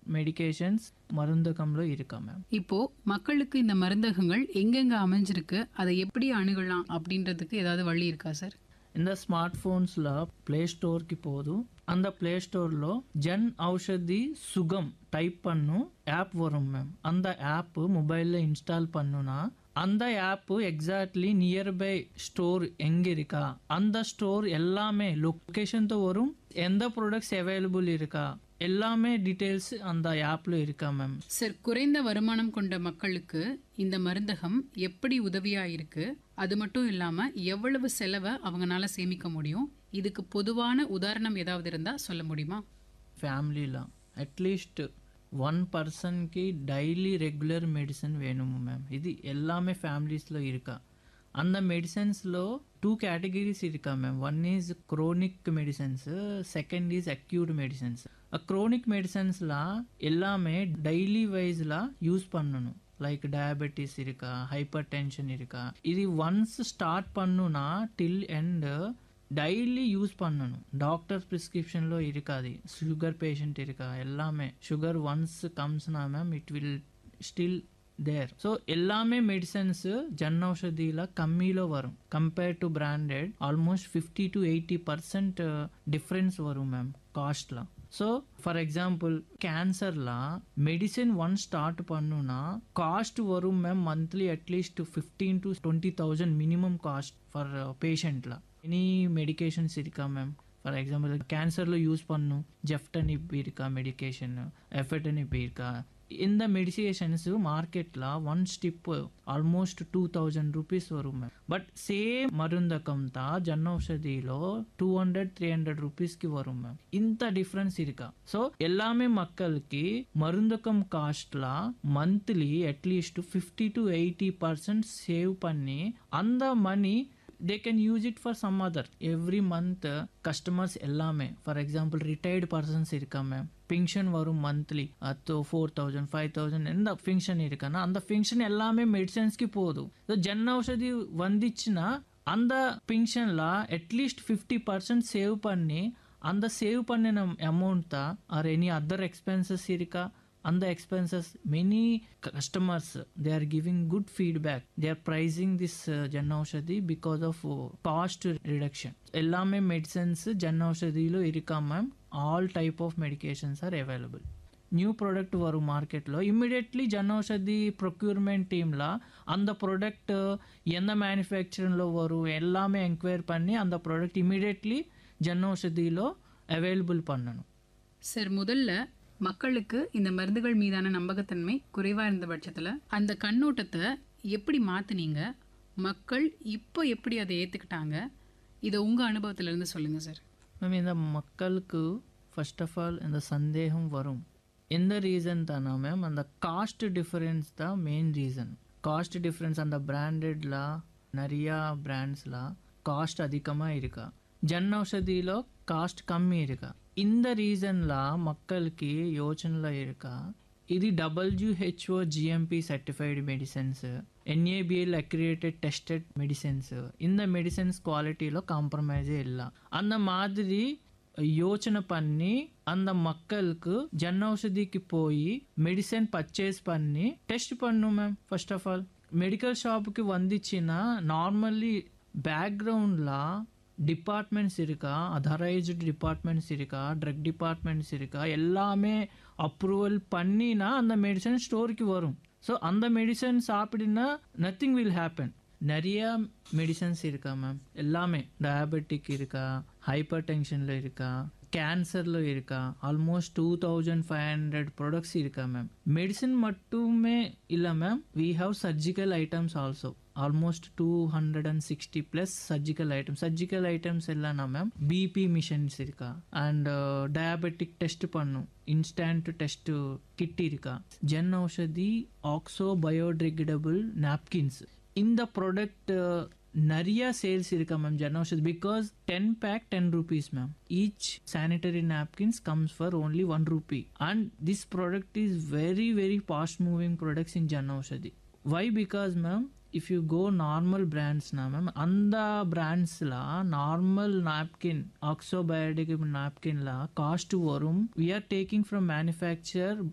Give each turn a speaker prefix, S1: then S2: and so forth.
S1: Medications மருந்தகம்ல இருக்கா ma'am
S2: இப்போ மக்களுக்கு இந்த மருந்தகங்கள் எங்கெங்க அமைஞ்சிருக்கு அதை எப்படி அணுகலாம் அப்படின்றதுக்கு ஏதாவது வழி இருக்கா சார்
S1: இந்த ஸ்மார்ட் ఫోన్స్లో ప్లే స్టోర్కి పోదు அந்த ప్లే ஸ்டோரில் ஜன் ஔஷதி சுகம் டைப் பண்ணும் ஆப் வரும் மேம் அந்த ஆப் மொபைலில் இன்ஸ்டால் பண்ணுனா அந்த ஆப் எக்ஸாக்ட்லி நியர்பை ஸ்டோர் எங்கே இருக்கா அந்த ஸ்டோர் எல்லாமே லொக்கேஷன்తో வரும் எந்த ப்ராடக்ட்ஸ் அவைலபிள் இருக்கா எல்லாமே டீட்டெயில்ஸ் அந்த ஆப்பில் இருக்கா மேம்
S2: சார் குறைந்த வருமானம் கொண்ட மக்களுக்கு இந்த மருந்தகம் எப்படி உதவியா இருக்கு அது மட்டும் இல்லாம எவ்வளவு செலவை அவங்கனால சேமிக்க முடியும் இதுக்கு பொதுவான உதாரணம் ஏதாவது இருந்தா சொல்ல முடியுமா
S1: ఫ్యామిలీలో అట్లీస్ట్ వన్ పర్సన్కి డైలీ రెగ్యులర్ మెడిసిన్ వేணுము మ్యామ్ ఇది எல்லாமே ఫ్యామిలీస్లో இருக்கா அந்த மெடிசன்ஸில் டூ கேட்டகரிஸ் இருக்கா ma'am one is chronic medicines second is acute medicines chronic மெடிசன்ஸில் எல்லாமே டெய்லி வைஸில் யூஸ் பண்ணணும் லைக் டயபெட்டிஸ் இருக்கா ஹைப்பர் டென்ஷன் இருக்கா இது ஒன்ஸ் ஸ்டார்ட் பண்ணுனா டில் எண்ட் డైలీ యూస్ పన్నాను డాక్టర్ ప్రిస్క్రిప్షన్లో ఇరుకాది షుగర్ పేషెంట్ ఇరుకా ఎల్లామే షుగర్ వన్స్ కమ్స్ నా ma'am it will still there so எல்லாமே மெடிசன்ஸு ஜன் ஔஷதியில் கம்மியில் வரும் compared to branded almost fifty to eighty percent difference வரும் மேம் காஸ்ட்டில் ஸோ ஃபார் எக்ஸாம்பிள் கேன்சரில் மெடிசின் ஒன் ஸ்டார்ட் பண்ணுனா காஸ்ட் வரும் ma'am monthly at least fifteen to twenty thousand minimum cost for பேஷண்ட்டில் எனி மெடிகேஷன்ஸ் இருக்கா மேம் ஃபார் எக்ஸாம்பிள் கேன்சரில் use பண்ணும் gefitinib இருக்கா மெடிகேஷன் எஃபெட்டனிப் இருக்கா இந்த மெடிசேஷன்ஸ் மார்க்கெட்டில் one strip almost two thousand rupees వரும் మ్యామ్ బట్ సేమ్ మరుందకంతా జన్ ఔషధిలో టూ హండ్రెడ్ త్రీ హండ్రెడ్ రూపీస్కి వரும் మ్యామ్ ఇంత డిఫరెన్స్ இருக்கா ஸோ எல்லாமே மக்களுக்கு மருந்தகம் காஸ்ட்ல monthly at least fifty to eighty percent save பண்ணி அந்த money they can use it for some other every month customers எல்லாமே ஃபார் எக்ஸாம்பிள் ரிட்டையர்டு பர்சன்ஸ் இருக்காம பென்ஷன் வரும் மந்த்லி அது ஃபோர் தௌசண்ட் ஃபைவ் தௌசண்ட் எந்த ஃபங்க்ஷன் இருக்குன்னா அந்த ஃபங்க்ஷன் எல்லாமே மெடிசன்ஸ்க்கு போதும் So, ஜன் ஔஷதி வந்துச்சுன்னா அந்த பென்ஷனில் அட்லீஸ்ட் ஃபிஃப்டி பர்சன்ட் சேவ் பண்ணி அந்த சேவ் பண்ணின அமௌண்ட் தான் ஆர் எனி அதர் எக்ஸ்பென்சஸ் இருக்கா அந்த expenses many customers they are giving good feedback they are pricing this uh, Jan Aushadhi because of cost reduction எல்லாமே மெடிசன்ஸ் ஜன் ஔஷதியில இருக்கா ma'am all type of medications are available new product வரும் மார்க்கெட்டில் immediately Jan Aushadhi procurement டீமில் அந்த product எந்த மேனுஃபேக்சரிங்கில் வரும் எல்லாமே என்கொயர் பண்ணி அந்த ப்ராடக்ட் இம்மிடியட்லி ஜன் ஔஷதியில் அவைலபிள் பண்ணணும்
S2: சார் முதல்ல மக்களுக்கு இந்த மருந்துகள் மீதான நம்பகத்தன்மை குறைவா இருந்த பட்சத்துல அந்த கண்ணோட்டத்தை எப்படி மாத்துனீங்க மக்கள் இப்போ எப்படி அதை ஏத்துக்கிட்டாங்க இதை உங்க அனுபவத்துல இருந்து சொல்லுங்க சார்
S1: மேம் இந்த மக்களுக்கு ஃபர்ஸ்ட் ஆஃப் ஆல் இந்த சந்தேகம் வரும் எந்த ரீசன் தானா மேம் அந்த காஸ்ட் டிஃபரன்ஸ் தான் மெயின் ரீசன் காஸ்ட் டிஃப்ரென்ஸ் அந்த பிராண்டட்ல நிறையா பிராண்ட்ஸில் காஸ்ட் அதிகமாக இருக்கா ஜன் ఔషధిలో కాస్ట్ కమ్మి இருக்கா இந்த ரீசன்ல மக்களுக்கு யோசனைல இருக்கா ఇది WHO GMP certified medicines NABL accredited tested medicines இந்த மெடிசன்ஸ் குவாலிட்டியில் காம்ப்ரமைஸே இல்லை அந்த மாதிரி யோசனை பண்ணி அந்த மக்களுக்கு ஜன் ஔஷதிக்கு போய் மெடிசன் பர்ச்சேஸ் பண்ணி டெஸ்ட் பண்ணும் ma'am first of all medical ஷாப்புக்கு வந்துச்சுன்னா நார்மலி பேக்ரவுண்டில் டிபார்ட்மெண்ட்ஸ் இருக்கா அதரைஸ்டு டிபார்ட்மெண்ட்ஸ் இருக்கா ட்ரக் டிபார்ட்மெண்ட்ஸ் இருக்கா எல்லாமே அப்ரூவல் பண்ணினா அந்த மெடிசன் ஸ்டோருக்கு வரும் ஸோ அந்த மெடிசன் சாப்பிடுனா நத்திங் வில் ஹேப்பன் நிறைய மெடிசன்ஸ் இருக்கா மேம் எல்லாமே டயபெட்டிக் இருக்கா ஹைப்பர் டென்ஷனில் இருக்கா கேன்சரில் இருக்கா almost two thousand five hundred products இருக்கா மேம் மெடிசன் மட்டுமே இல்லை ma'am we have surgical items also almost two hundred and sixty plus surgical items surgical items இல்லைனா மேம் பிபி மிஷின்ஸ் இருக்கா அண்ட் டயபெட்டிக் டெஸ்ட் பண்ணும் இன்ஸ்டன்ட் டெஸ்ட் கிட் இருக்கா Jan Aushadhi oxo biodegradable napkins இந்த product நிறைய sales இருக்கா ma'am Jan Aushadhi because ten pack ten rupees ma'am each sanitary napkins comes for only one rupee and this product is very very fast moving products in Jan Aushadhi. Why? Because ma'am if you go normal brands na ma'am அந்த பிராண்ட்ஸ்ல normal napkin ஆக்ஸோபயோடிக் napkin ல cost வரும் we are taking from manufacturer